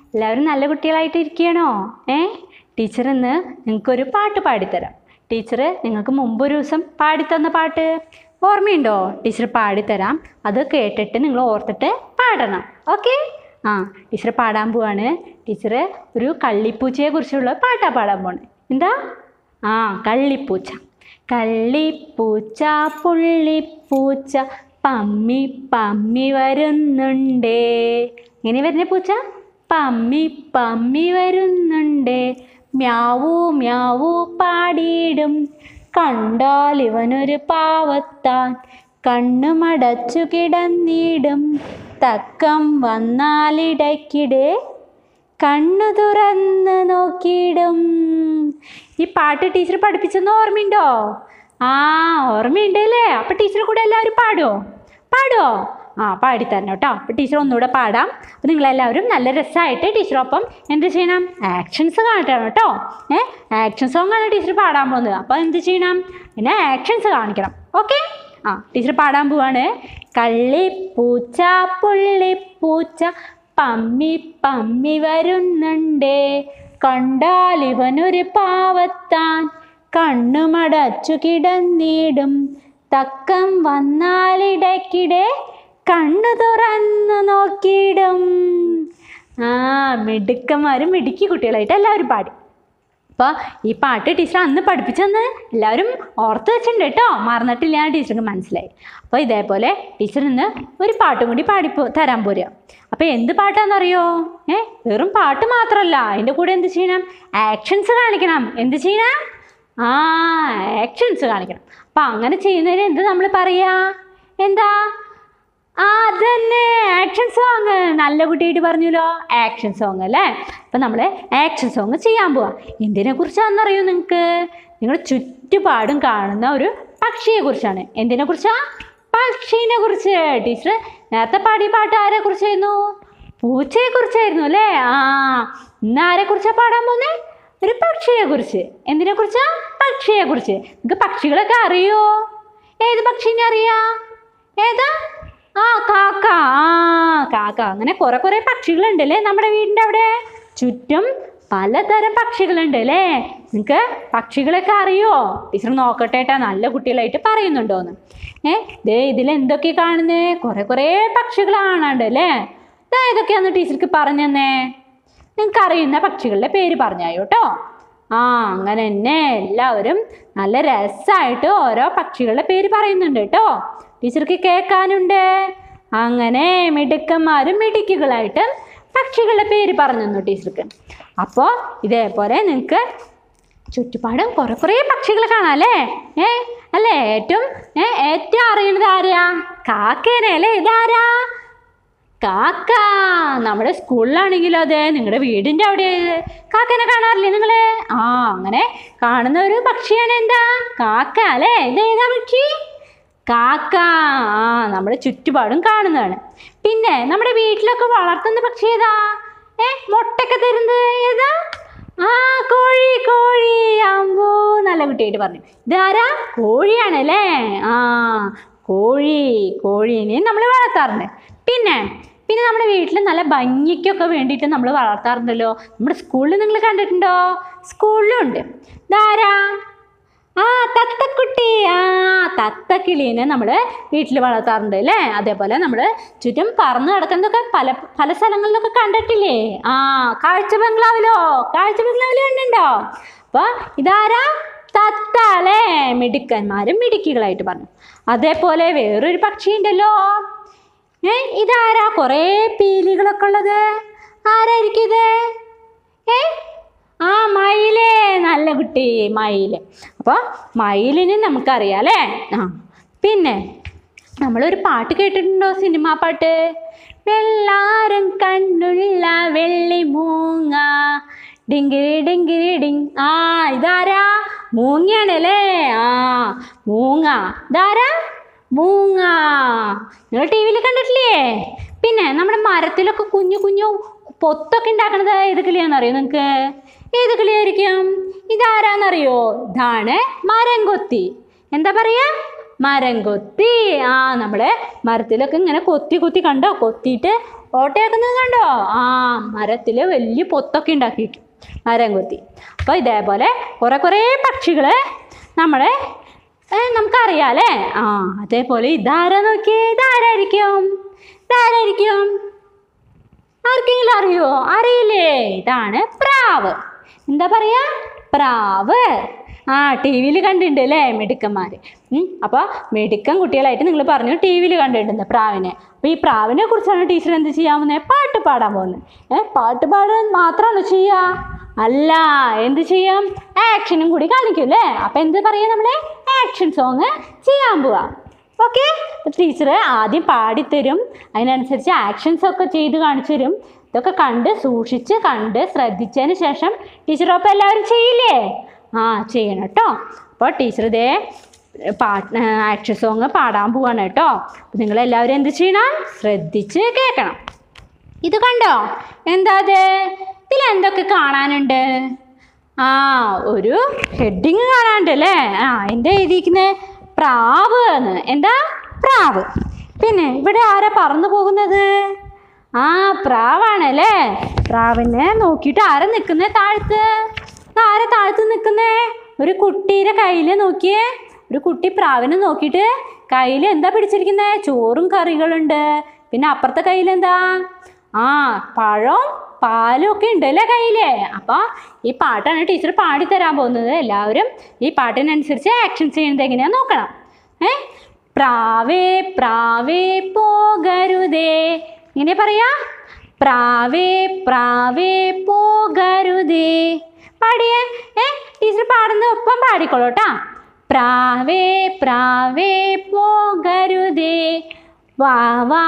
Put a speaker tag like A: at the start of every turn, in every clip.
A: എല്ലാവരും നല്ല കുട്ടികളായിട്ട് ഇരിക്കുകയാണോ ഏ ടീച്ചർ ഇന്ന് നിങ്ങൾക്കൊരു പാട്ട് പാടിത്തരാം ടീച്ചർ നിങ്ങൾക്ക് മുമ്പ് ഒരു ദിവസം പാടിത്തന്ന പാട്ട് ഓർമ്മയുണ്ടോ ടീച്ചർ പാടിത്തരാം അത് കേട്ടിട്ട് നിങ്ങൾ ഓർത്തിട്ട് പാടണം ഓക്കെ ആ ടീച്ചർ പാടാൻ പോവാണ് ടീച്ചർ ഒരു കള്ളിപ്പൂച്ചയെ കുറിച്ചുള്ള പാട്ടാ പാടാൻ പോണേ എന്താ ആ കള്ളിപ്പൂച്ച കള്ളിപ്പൂച്ച പുള്ളിപ്പൂച്ച പമ്മി പമ്മി വരുന്നുണ്ടേ എങ്ങനെ വരുന്നേ പൂച്ച പമ്മി പമ്മി വരുന്നുണ്ടേ മ്യാവൂ മ്യാവൂ പാടിയിടും കണ്ടാൽ ഇവനൊരു പാവത്താൻ കണ്ണുമടച്ചു കിടന്നിടും തക്കം വന്നാലിടയ്ക്കിടെ കണ്ണു തുറന്ന് നോക്കിയിടും ഈ പാട്ട് ടീച്ചർ പഠിപ്പിച്ചെന്ന് ഓർമ്മയുണ്ടോ ആ ഓർമ്മയുണ്ടല്ലേ അപ്പം ടീച്ചർ കൂടെ എല്ലാവരും പാടുമോ പാടുമോ ആ പാടിത്തരണം കേട്ടോ അപ്പം ടീച്ചർ ഒന്നുകൂടെ പാടാം അപ്പം നിങ്ങളെല്ലാവരും നല്ല രസമായിട്ട് ടീച്ചറൊപ്പം എന്ത് ചെയ്യണം ആക്ഷൻസ് കാണിക്കണം കേട്ടോ ഏ ആക്ഷൻ സോങ് ആണ് ടീച്ചർ പാടാൻ പോകുന്നത് അപ്പോൾ എന്ത് ചെയ്യണം പിന്നെ ആക്ഷൻസ് കാണിക്കണം ഓക്കെ ആ ടീച്ചർ പാടാൻ പോവാണ് കള്ളിപ്പൂച്ച പുള്ളിപ്പൂച്ച പമ്മി പമ്മി വരുന്നുണ്ടേ കണ്ടാൽ ഇവനൊരു പാവത്താൻ കണ്ണുമടച്ചു കിടന്നിടും തക്കം വന്നാലിടയ്ക്കിടെ കണ്ണു തുറന്ന് നോക്കിയിടും ആ മിടുക്കന്മാരും മിടുക്കി കുട്ടികളായിട്ട് എല്ലാവരും പാടി അപ്പോൾ ഈ പാട്ട് ടീച്ചർ അന്ന് പഠിപ്പിച്ചെന്ന് എല്ലാവരും ഓർത്ത് വെച്ചിട്ടുണ്ട് കേട്ടോ മറന്നിട്ടില്ല ടീച്ചർക്ക് മനസ്സിലായി അപ്പോൾ ഇതേപോലെ ടീച്ചർ ഇന്ന് ഒരു പാട്ടും കൂടി പാടി പോ- തരാൻ പോരുക അപ്പോൾ എന്ത് പാട്ടാണെന്നറിയോ ഏ വെറും പാട്ട് മാത്രമല്ല അതിൻ്റെ കൂടെ എന്ത് ചെയ്യണം ആക്ഷൻസ് കാണിക്കണം എന്ത് ചെയ്യണം ആ ആക്ഷൻസ് കാണിക്കണം അപ്പം അങ്ങനെ ചെയ്യുന്നതിന് എന്ത് നമ്മൾ പറയാ എന്താ ആ അതന്നെ ആക്ഷൻ സോങ് നല്ല കുട്ടിയായിട്ട് പറഞ്ഞല്ലോ ആക്ഷൻ സോങ് അല്ലേ അപ്പം നമ്മൾ ആക്ഷൻ സോങ് ചെയ്യാൻ പോവാം എന്തിനെ കുറിച്ചാണെന്നറിയോ നിങ്ങൾക്ക് നിങ്ങളുടെ ചുറ്റുപാടും കാണുന്ന ഒരു പക്ഷിയെ കുറിച്ചാണ് എന്തിനെ കുറിച്ചാ പക്ഷീനെ കുറിച്ച് ടീച്ചർ നേരത്തെ പാടിയ പാട്ട് ആരെ കുറിച്ചായിരുന്നു പൂച്ചയെ കുറിച്ചായിരുന്നു അല്ലേ ആ ഇന്ന് ആരെ കുറിച്ചാ പാടാൻ പോകുന്നേ ഒരു പക്ഷിയെ കുറിച്ച് എന്തിനെ കുറിച്ചാ പക്ഷിയെ കുറിച്ച് നിങ്ങൾക്ക് പക്ഷികളൊക്കെ അറിയോ ഏത് പക്ഷീനെ അറിയാ ഏതാ ആ കാക്ക ആ കാക്ക അങ്ങനെ കുറെ കുറെ പക്ഷികളുണ്ട് അല്ലേ നമ്മുടെ വീടിൻ്റെ അവിടെ ചുറ്റും പലതരം പക്ഷികളുണ്ട് അല്ലേ നിങ്ങൾക്ക് പക്ഷികളൊക്കെ അറിയോ ടീച്ചർ നോക്കട്ടെ ഏട്ടാ നല്ല കുട്ടികളായിട്ട് പറയുന്നുണ്ടോന്ന് ഏ ദേ ഇതിൽ എന്തൊക്കെ കാണുന്നേ കുറെ കുറെ പക്ഷികൾ കാണാണ്ട് അല്ലേ ദാ ഏതൊക്കെയാന്ന് ടീച്ചർക്ക് പറഞ്ഞു തന്നേ നിങ്ങൾക്ക് അറിയുന്ന പക്ഷികളുടെ പേര് പറഞ്ഞായോ കേട്ടോ ആ അങ്ങനെ തന്നെ എല്ലാവരും നല്ല രസമായിട്ട് ഓരോ പക്ഷികളുടെ പേര് പറയുന്നുണ്ട് കേട്ടോ ടീച്ചർക്ക് കേൾക്കാനുണ്ട് അങ്ങനെ മിടുക്കന്മാരും മിടുക്കികളായിട്ട് പക്ഷികളുടെ പേര് പറഞ്ഞു തന്നു ടീച്ചർക്ക് അപ്പോൾ ഇതേപോലെ നിങ്ങൾക്ക് ചുറ്റുപാടും കുറെ കുറേ പക്ഷികൾ കാണാം അല്ലേ ഏ അല്ലേ ഏറ്റവും ഏ ഏറ്റവും അറിയണത് ആരാ കാക്കേനെ അല്ലേ ഇതാരാ കാക്ക നമ്മുടെ സ്കൂളിലാണെങ്കിലോ അതെ നിങ്ങളുടെ വീടിൻ്റെ അവിടെ കാക്കനെ കാണാറില്ലേ നിങ്ങൾ ആ അങ്ങനെ കാണുന്ന ഒരു പക്ഷിയാണ് എന്താ കാക്ക അല്ലേ ഇത് ഏതാ പക്ഷി കാക്ക ആ നമ്മുടെ ചുറ്റുപാടും കാണുന്നതാണ് പിന്നെ നമ്മുടെ വീട്ടിലൊക്കെ വളർത്തുന്ന പക്ഷി ഏതാ ഏ മുട്ടയൊക്കെ തരുന്നത് ഏതാ ആ കോഴി കോഴി അമ്പോ നല്ല കുട്ടിയായിട്ട് പറഞ്ഞു ഇതാരാ കോഴിയാണല്ലേ ആ കോഴി കോഴീനെ നമ്മൾ വളർത്താറുണ്ട് പിന്നെ പിന്നെ നമ്മുടെ വീട്ടിൽ നല്ല ഭംഗിക്കൊക്കെ വേണ്ടിയിട്ട് നമ്മൾ വളർത്താറുണ്ടല്ലോ നമ്മുടെ സ്കൂളിൽ നിങ്ങൾ കണ്ടിട്ടുണ്ടോ സ്കൂളിലും ഉണ്ട് ധാരാ ആ തത്തക്കുട്ടി ആ തത്തക്കിളീനെ നമ്മൾ വീട്ടിൽ വളർത്താറുണ്ട് അല്ലേ അതേപോലെ നമ്മൾ ചുറ്റും പറന്ന് കിടക്കുന്നതൊക്കെ പല പല സ്ഥലങ്ങളിലൊക്കെ കണ്ടിട്ടില്ലേ ആ കാഴ്ച ബംഗ്ലാവിലോ കാഴ്ച ബംഗ്ലാവിലോ കണ്ടുണ്ടോ അപ്പോൾ ഇതാരാ തത്ത അല്ലേ മിടുക്കന്മാരും മിടുക്കികളായിട്ട് പറഞ്ഞു അതേപോലെ വേറൊരു പക്ഷി ഉണ്ടല്ലോ ഏ ഇതാരാ കുറേ പീലികളൊക്കെ ഉള്ളത് ആരായിരിക്കും ഇത് ഏ ആ മയിലേ നല്ല കുട്ടി മയിൽ അപ്പോൾ മയിലിന് നമുക്കറിയാം അല്ലേ ആ പിന്നെ നമ്മളൊരു പാട്ട് കേട്ടിട്ടുണ്ടോ സിനിമാ പാട്ട് വെള്ളാരം കണ്ണുള്ള വെള്ളി മൂങ്ങ ഡിങ്കിരി ഡിങ്കിരി ഡിങ് ആ ഇതാരാ മൂങ്ങയാണല്ലേ ആ മൂങ്ങ ഇതാരാ മൂങ്ങ നിങ്ങൾ ടി വിയിൽ കണ്ടിട്ടില്ലേ പിന്നെ നമ്മുടെ മരത്തിലൊക്കെ കുഞ്ഞു കുഞ്ഞു പൊത്തൊക്കെ ഉണ്ടാക്കണത് ഏത് കിളിയാണെന്നറിയോ നിങ്ങൾക്ക് ഏത് കിളിയായിരിക്കും ഇതാരാന്നറിയോ ഇതാണ് മരം കൊത്തി എന്താ പറയാ മരം കൊത്തി ആ നമ്മളെ മരത്തിലൊക്കെ ഇങ്ങനെ കൊത്തി കൊത്തി കണ്ടോ കൊത്തിയിട്ട് ഓട്ടയാക്കുന്നത് കണ്ടോ ആ മരത്തിൽ വലിയ പൊത്തൊക്കെ ഉണ്ടാക്കി വെക്കും മരം കൊത്തി അപ്പോൾ ഇതേപോലെ കുറേ കുറേ പക്ഷികൾ നമ്മളെ ഏ, നമുക്കറിയാം അല്ലേ ആ അതേപോലെ ഇതാരാ നോക്കിയേ ഇതാരായിരിക്കും ഇതാരായിരിക്കും ആർക്കെങ്കിലും അറിയോ അറിയില്ലേ ഇതാണ് പ്രാവ് എന്താ പറയാ പ്രാവ് ആ ടി വിയിൽ കണ്ടിട്ടുണ്ട് അല്ലേ മിടുക്കന്മാർ അപ്പോൾ മിടുക്കൻ കുട്ടികളായിട്ട് നിങ്ങൾ പറഞ്ഞു ടി വിയിൽ കണ്ടിട്ടുണ്ട് പ്രാവിനെ അപ്പോൾ ഈ പ്രാവിനെ കുറിച്ചാണ് ടീച്ചർ എന്ത് ചെയ്യാൻ പോകുന്നത് പാട്ട് പാടാൻ പോകുന്നത് ഏ പാട്ട് പാടാൻ മാത്രമാണോ ചെയ്യുക അല്ല എന്ത് ചെയ്യും ആക്ഷനും കൂടി കാണിക്കും അല്ലേ അപ്പം എന്ത് പറയാ നമ്മളെ ആക്ഷൻ സോങ് ചെയ്യാൻ പോവാ ഓക്കെ ടീച്ചർ ആദ്യം പാടിത്തരും അതിനനുസരിച്ച് ആക്ഷൻസ് ഒക്കെ ചെയ്ത് കാണിച്ചു തരും ഇതൊക്കെ കണ്ട് സൂക്ഷിച്ച് കണ്ട് ശ്രദ്ധിച്ചതിന് ശേഷം ടീച്ചർ ഒപ്പം എല്ലാവരും ചെയ്യില്ലേ ആ ചെയ്യണം കേട്ടോ അപ്പോൾ ടീച്ചർ ഇതേ പാട്ട് ആക്ഷൻ സോങ് പാടാൻ പോവാണ് കേട്ടോ അപ്പോൾ നിങ്ങളെല്ലാവരും എന്ത് ചെയ്യണം ശ്രദ്ധിച്ച് കേൾക്കണം ഇത് കണ്ടോ എന്താ അത് ഇതിൽ എന്തൊക്കെ കാണാനുണ്ട് ആ ഒരു ഹെഡിങ് കാണാനുണ്ട് അല്ലേ ആ എന്താ എഴുതിയിരിക്കുന്നത് പ്രാവ് എന്ന് എന്താ പ്രാവ് പിന്നെ ഇവിടെ ആരാ പറന്നു പോകുന്നത് ആ പ്രാവാണ് അല്ലേ പ്രാവിനെ നോക്കിയിട്ട് ആരാ നിൽക്കുന്നത് താഴത്ത് ആരാ താഴത്ത് നിൽക്കുന്നേ ഒരു കുട്ടിയുടെ കയ്യിൽ നോക്കിയേ ഒരു കുട്ടി പ്രാവിനെ നോക്കിയിട്ട് കയ്യിൽ എന്താ പിടിച്ചിരിക്കുന്നത് ചോറും കറികളുണ്ട് പിന്നെ അപ്പുറത്തെ കയ്യിൽ എന്താ ആ പഴം പാലും ഒക്കെ ഉണ്ട് അല്ലേ കയ്യില് അപ്പോൾ ഈ പാട്ടാണ് ടീച്ചർ പാടിത്തരാൻ പോകുന്നത് എല്ലാവരും ഈ പാട്ടിനനുസരിച്ച് ആക്ഷൻ ചെയ്യുന്നത് എങ്ങനെയാ നോക്കണം ഏ പ്രാവേ പ്രാവേ പോകരുതേ ഇങ്ങനെ പറയാ പ്രാവേ പ്രാവേ പോകരുതേ പാടിയേ ഏ ടീച്ചർ പാടുന്ന ഒപ്പം പാടിക്കോളൂ കേട്ടാ പ്രാവേ പ്രാവേ പോകരുതേ വാ വാ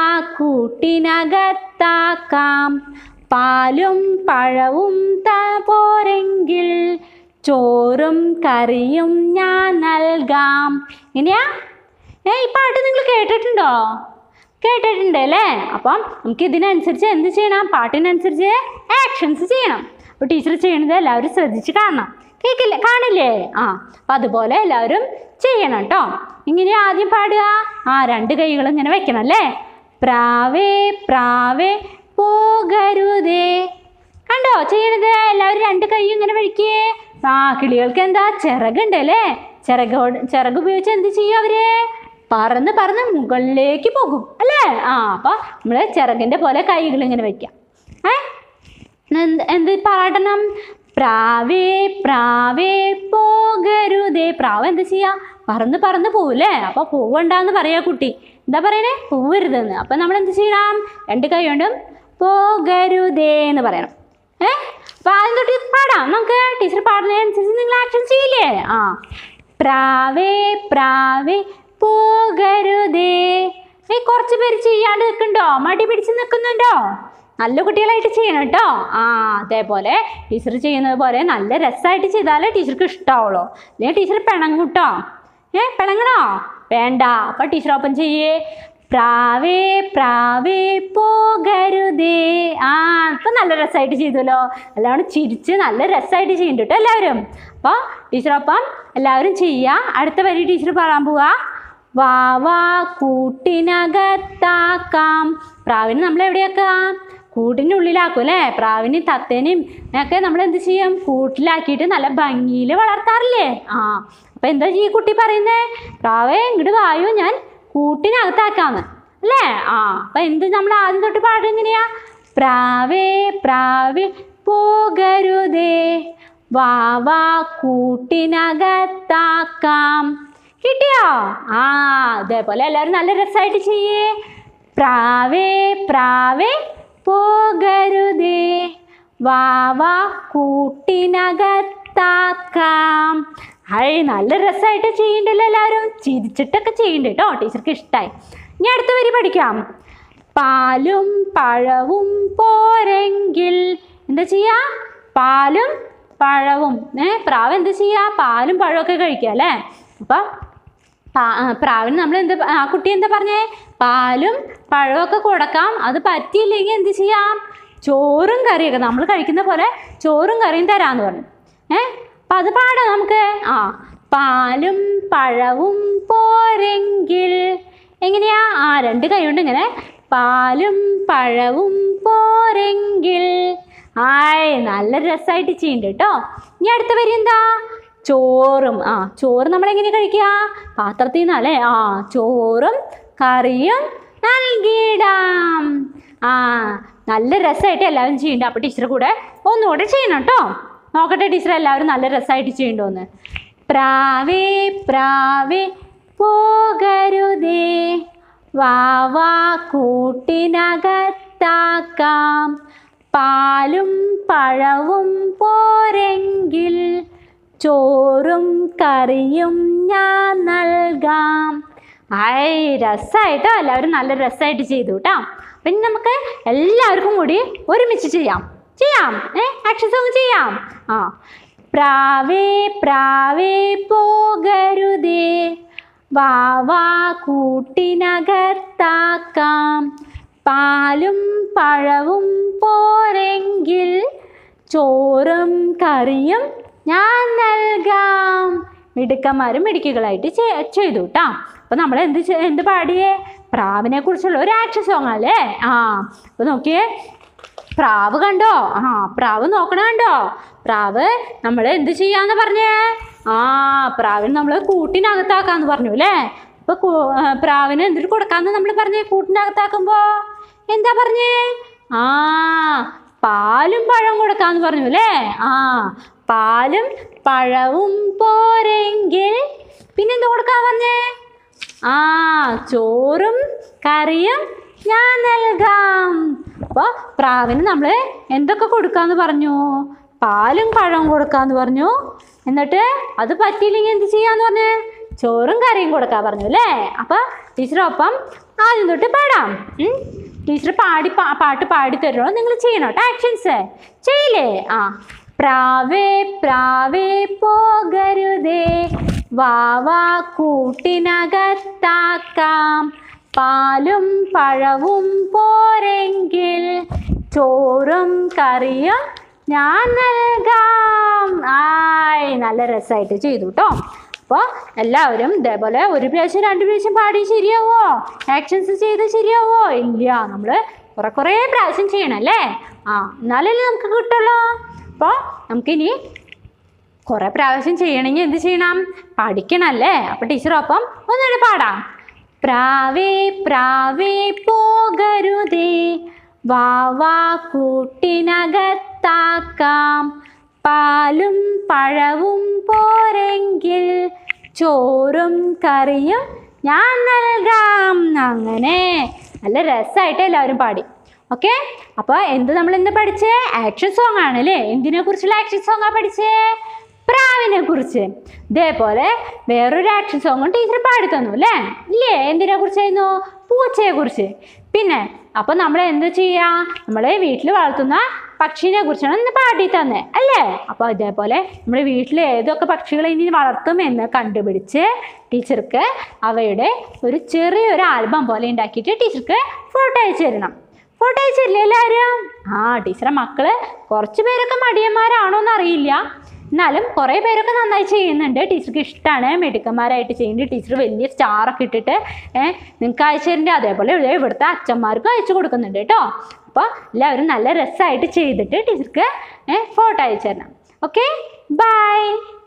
A: കൂട്ടിനകത്താക്കാം പാലും പഴവും ത പോരെങ്കിൽ ചോറും കറിയും ഞാൻ നൽകാം ഇനിയാ ഏ ഈ പാട്ട് നിങ്ങൾ കേട്ടിട്ടുണ്ടോ കേട്ടിട്ടുണ്ട് അല്ലേ അപ്പം നമുക്ക് ഇതിനനുസരിച്ച് എന്ത് ചെയ്യണം പാട്ടിനനുസരിച്ച് ആക്ഷൻസ് ചെയ്യണം അപ്പോൾ ടീച്ചർ ചെയ്യണത് എല്ലാവരും ശ്രദ്ധിച്ച് കാണണം കേൾക്കില്ലേ കാണില്ലേ ആ അപ്പം അതുപോലെ എല്ലാവരും ചെയ്യണം കേട്ടോ ഇങ്ങനെ ആദ്യം പാടുക ആ രണ്ട് കൈകൾ ഇങ്ങനെ വെക്കണം അല്ലേ പ്രാവേ പ്രാവേ പോകരുതേ കണ്ടോ ചെയ്യണത് എല്ലാവരും രണ്ട് കൈയും ഇങ്ങനെ വഴിക്കേ ആ കിളികൾക്ക് എന്താ ചിറകുണ്ട് അല്ലേ ചിറകോട് ചിറക് ഉപയോഗിച്ച് എന്ത് ചെയ്യും അവര് പറന്ന് പറന്ന് മുകളിലേക്ക് പോകും അല്ലേ ആ അപ്പൊ നമ്മള് ചിറകിന്റെ പോലെ കൈകൾ ഇങ്ങനെ വെക്കാം ഏ എന്ത് എന്ത് പാടണം പ്രാവേ പ്രാവേ പോകരുതേ പ്രാവ് എന്ത് ചെയ്യാ പറന്ന് പറന്ന് പോവില്ലേ അപ്പൊ പോവണ്ടെന്ന് പറയാ കുട്ടി എന്താ പറയണേ പോവരുതെന്ന് അപ്പൊ നമ്മൾ എന്ത് ചെയ്യണം രണ്ട് കൈ കൊണ്ടും പോകരുതേ എന്ന് പറയണം ഏ അപ്പൊ ആദ്യം തൊട്ട് പാടാം നമുക്ക് ടീച്ചർ പാടുന്നതിനനുസരിച്ച് നിങ്ങൾ ആക്ഷൻ ചെയ്യില്ലേ ആ പ്രാവേ പ്രാവേ പോകരുതേ ഏ കുറച്ച് പേര് ചെയ്യാണ്ട് നിൽക്കുന്നുണ്ടോ മടി പിടിച്ച് നിൽക്കുന്നുണ്ടോ നല്ല കുട്ടികളായിട്ട് ചെയ്യണം കേട്ടോ ആ അതേപോലെ ടീച്ചർ ചെയ്യുന്നത് പോലെ നല്ല രസമായിട്ട് ചെയ്താലേ ടീച്ചർക്ക് ഇഷ്ടാവുള്ളൂ അല്ലെങ്കിൽ ടീച്ചർ പിണങ്ങും കേട്ടോ ഏ പിണങ്ങണോ വേണ്ട അപ്പം ടീച്ചർ ഒപ്പം ചെയ്യേ പ്രാവേ പ്രാവേ പോകരുതേ ആ ഇപ്പം നല്ല രസമായിട്ട് ചെയ്തല്ലോ എല്ലാവരും ചിരിച്ച് നല്ല രസമായിട്ട് ചെയ്യുന്നുണ്ട് കേട്ടോ എല്ലാവരും അപ്പോൾ ടീച്ചറൊപ്പം എല്ലാവരും ചെയ്യുക അടുത്ത വരി ടീച്ചർ പറയാൻ പോവാ വാ വാ കൂട്ടിനകത്താക്കാം പ്രാവിനെ നമ്മൾ എവിടെയാക്കാം കൂട്ടിൻ്റെ ഉള്ളിലാക്കും അല്ലേ പ്രാവിനെയും തത്തേനെയും ഒക്കെ നമ്മൾ എന്ത് ചെയ്യും കൂട്ടിലാക്കിയിട്ട് നല്ല ഭംഗിയിൽ വളർത്താറില്ലേ ആ അപ്പം എന്താ ഈ കുട്ടി പറയുന്നേ പ്രാവേ ഇങ്ങോട്ട് വായു ഞാൻ കൂട്ടിനകത്താക്കാന്ന് അല്ലേ ആ അപ്പം എന്ത് നമ്മൾ ആദ്യം തൊട്ട് പാടും എങ്ങനെയാ പ്രാവേ പ്രാവേ പോകരുതേ വാ വാ കൂട്ടിനകത്താക്കാം കിട്ടിയോ ആ അതേപോലെ എല്ലാവരും നല്ല രസമായിട്ട് ചെയ്യേ പ്രാവേ പ്രാവേ പോകരുതേ വാ വാ കൂട്ടിനകത്താക്കാം ഹൈ നല്ല രസമായിട്ട് ചെയ്യണ്ടല്ലോ എല്ലാവരും ചിരിച്ചിട്ടൊക്കെ ചെയ്യണ്ട കേട്ടോ ടീച്ചർക്ക് ഇഷ്ടമായി ഇനി അടുത്ത വരി പഠിക്കാം പാലും പഴവും പോരെങ്കിൽ എന്താ ചെയ്യാ പാലും പഴവും ഏ പ്രാവ് എന്ത് ചെയ്യാ പാലും പഴമൊക്കെ കഴിക്കുക അല്ലേ അപ്പം പാ- ആ, പ്രാവിന് നമ്മൾ എന്ത് പ- ആ കുട്ടി എന്താ പറഞ്ഞേ പാലും പഴമൊക്കെ കൊടുക്കാം അത് പറ്റിയില്ലെങ്കിൽ എന്ത് ചെയ്യാം ചോറും കറിയൊക്കെ നമ്മൾ കഴിക്കുന്ന പോലെ ചോറും കറിയും തരാമെന്ന് പറഞ്ഞു ഏ അപ്പം അത് പാടാം നമുക്ക് ആ പാലും പഴവും പോരെങ്കിൽ എങ്ങനെയാ ആ രണ്ട് കൈ കൊണ്ട് ഇങ്ങനെ പാലും പഴവും പോരെങ്കിൽ ആയ് നല്ല രസമായിട്ട് ചെയ്യുന്നുണ്ട് കേട്ടോ ഇനി അടുത്ത വരി എന്താ ചോറും ആ ചോറ് നമ്മൾ എങ്ങനെ കഴിക്കുക പാത്രത്തിൽ നിന്നല്ലേ ആ ചോറും കറിയും നൽകിയിടാം ആ നല്ല രസമായിട്ട് എല്ലാവരും ചെയ്യുന്നുണ്ട് അപ്പോൾ ടീച്ചർ കൂടെ ഒന്നുകൂടെ ചെയ്യണം കേട്ടോ നോക്കട്ടെ ടീച്ചർ എല്ലാവരും നല്ല രസമായിട്ട് ചെയ്യണ്ടോന്ന് പ്രാവേ പ്രാവേ പോകരുതേ വാവാ കൂട്ടിനകത്താക്കാം പാലും പഴവും പോരെങ്കിൽ ചോറും കറിയും ഞാൻ നൽകാം ആയ് രസമായിട്ടോ എല്ലാവരും നല്ല രസമായിട്ട് ചെയ്തു കേട്ടോ പിന്നെ നമുക്ക് എല്ലാവർക്കും കൂടി ഒരുമിച്ച് ചെയ്യാം ചെയ്യാം ഏ ആക്ഷൻ സോങ് ചെയ്യാം ആ പ്രാവേ പ്രാവേ പോകരുതേ വാവാ കൂട്ടിനകത്താക്കാം പാലും പഴവും പോരെങ്കിൽ ചോറും കറിയും ഞാൻ നൽകാം മിടുക്കന്മാരും മിടുക്കികളായിട്ട് ചെ- ചെയ്തു കേട്ടോ അപ്പോൾ നമ്മൾ എന്ത് ചെ- എന്ത് പാടിയേ പ്രാവിനെ കുറിച്ചുള്ള ഒരു ആക്ഷൻ സോങ് അല്ലേ ആ അപ്പോൾ നോക്കിയേ പ്രാവ് കണ്ടോ ആ പ്രാവ് നോക്കണ കണ്ടോ പ്രാവ് നമ്മൾ എന്ത് ചെയ്യാന്ന് പറഞ്ഞേ ആ പ്രാവിന് നമ്മൾ കൂട്ടിനകത്താക്കാന്ന് പറഞ്ഞു അല്ലേ അപ്പൊ കൂ- ആ, പ്രാവിന് എന്തിട്ട് കൊടുക്കാന്ന് നമ്മൾ പറഞ്ഞേ കൂട്ടിനകത്താക്കുമ്പോ എന്താ പറഞ്ഞേ ആ പാലും പഴവും കൊടുക്കാന്ന് പറഞ്ഞു അല്ലേ ആ പാലും പഴവും പോരെങ്കിൽ പിന്നെന്താ കൊടുക്കാൻ പറഞ്ഞേ ആ ചോറും കറിയും ഞാൻ നൽകാം അപ്പോൾ പ്രാവിന് നമ്മൾ എന്തൊക്കെ കൊടുക്കാന്ന് പറഞ്ഞു പാലും പഴവും കൊടുക്കാന്ന് പറഞ്ഞു എന്നിട്ട് അത് പറ്റിയില്ലെങ്കിൽ എന്ത് ചെയ്യാന്ന് പറഞ്ഞു ചോറും കറിയും കൊടുക്കാൻ പറഞ്ഞു അല്ലേ അപ്പോൾ ടീച്ചറൊപ്പം ആദ്യം തൊട്ട് പാടാം ഉം? ടീച്ചർ പാടി പാ- പാട്ട് പാടി തരണോ നിങ്ങൾ ചെയ്യണം കേട്ടോ ആക്ഷൻസ് ചെയ്യില്ലേ ആ പ്രാവേ പ്രാവേ പോകരുതേ വാവാ കൂട്ടിനകത്താക്കാം പാലും പഴവും പോരെങ്കിൽ ചോറും കറിയും ഞാൻ നൽകാം ആയ് നല്ല രസമായിട്ട് ചെയ്തു കേട്ടോ അപ്പോൾ എല്ലാവരും ഇതേപോലെ ഒരു പ്രാവശ്യം രണ്ട് പ്രാവശ്യം പാടി ശരിയാവോ ആക്ഷൻസ് ചെയ്ത് ശരിയാവോ ഇല്ല നമ്മൾ കുറെ കുറേ പ്രാവശ്യം ചെയ്യണം അല്ലേ ആ എന്നാലല്ലേ നമുക്ക് കിട്ടുള്ളൂ അപ്പോൾ നമുക്കിനി കുറെ പ്രാവശ്യം ചെയ്യണമെങ്കിൽ എന്ത് ചെയ്യണം പഠിക്കണമല്ലേ അപ്പം ടീച്ചറൊപ്പം ഒന്നുകൂടെ പാടാം പ്രാവേ പ്രാവേ പോകരുതേ വാവാ കൂട്ടിനകത്താക്കാം പാലും പഴവും പോരെങ്കിൽ ചോറും കറിയും ഞാൻ നൽകാം അങ്ങനെ നല്ല രസമായിട്ട് എല്ലാവരും പാടി ഓക്കെ അപ്പോൾ എന്ത് നമ്മൾ എന്ത് പഠിച്ചേ ആക്ഷൻ സോങ് ആണ് അല്ലേ എന്തിനെ കുറിച്ചുള്ള ആക്ഷൻ സോങ്ങാ പഠിച്ചേ പ്രാവിനെ കുറിച്ച് ഇതേപോലെ വേറൊരു ആക്ഷൻ സോങ്ങും ടീച്ചർ പാടി തന്നു അല്ലേ ഇല്ലേ എന്തിനെ കുറിച്ചായിരുന്നു പൂച്ചയെ കുറിച്ച് പിന്നെ അപ്പോൾ നമ്മൾ എന്ത് ചെയ്യാ നമ്മൾ വീട്ടിൽ വളർത്തുന്ന പക്ഷിനെ കുറിച്ചാണ് ഇന്ന് പാടി തന്നെ അല്ലേ അപ്പോൾ ഇതേപോലെ നമ്മൾ വീട്ടിൽ ഏതൊക്കെ പക്ഷികളെ ഇനി വളർത്തും എന്ന് കണ്ടുപിടിച്ച് ടീച്ചർക്ക് അവയുടെ ഒരു ചെറിയൊരു ആൽബം പോലെ ഉണ്ടാക്കിയിട്ട് ടീച്ചർക്ക് ഫോട്ടോ അയച്ചു തരണം ഫോട്ടോ അയച്ചില്ലേ എല്ലാവരും ആ ടീച്ചറെ മക്കള് കുറച്ച് പേരൊക്കെ മടിയന്മാരാണോ എന്ന് അറിയില്ല എന്നാലും കുറേ പേരൊക്കെ നന്നായി ചെയ്യുന്നുണ്ട് ടീച്ചർക്ക് ഇഷ്ടമാണ് മിടുക്കന്മാരായിട്ട് ചെയ്യുന്നുണ്ട് ടീച്ചർ വലിയ സ്റ്റാറൊക്കെ ഇട്ടിട്ട് ഏഹ് നിങ്ങൾക്ക് അയച്ചു തരുന്നുണ്ട് അതേപോലെ ഇവിടെ ഇവിടുത്തെ അച്ഛന്മാർക്കും അയച്ചു കൊടുക്കുന്നുണ്ട് കേട്ടോ അപ്പോൾ എല്ലാവരും നല്ല രസമായിട്ട് ചെയ്തിട്ട് ടീച്ചർക്ക് ഫോട്ടോ അയച്ചു തരണം ഓക്കെ ബൈ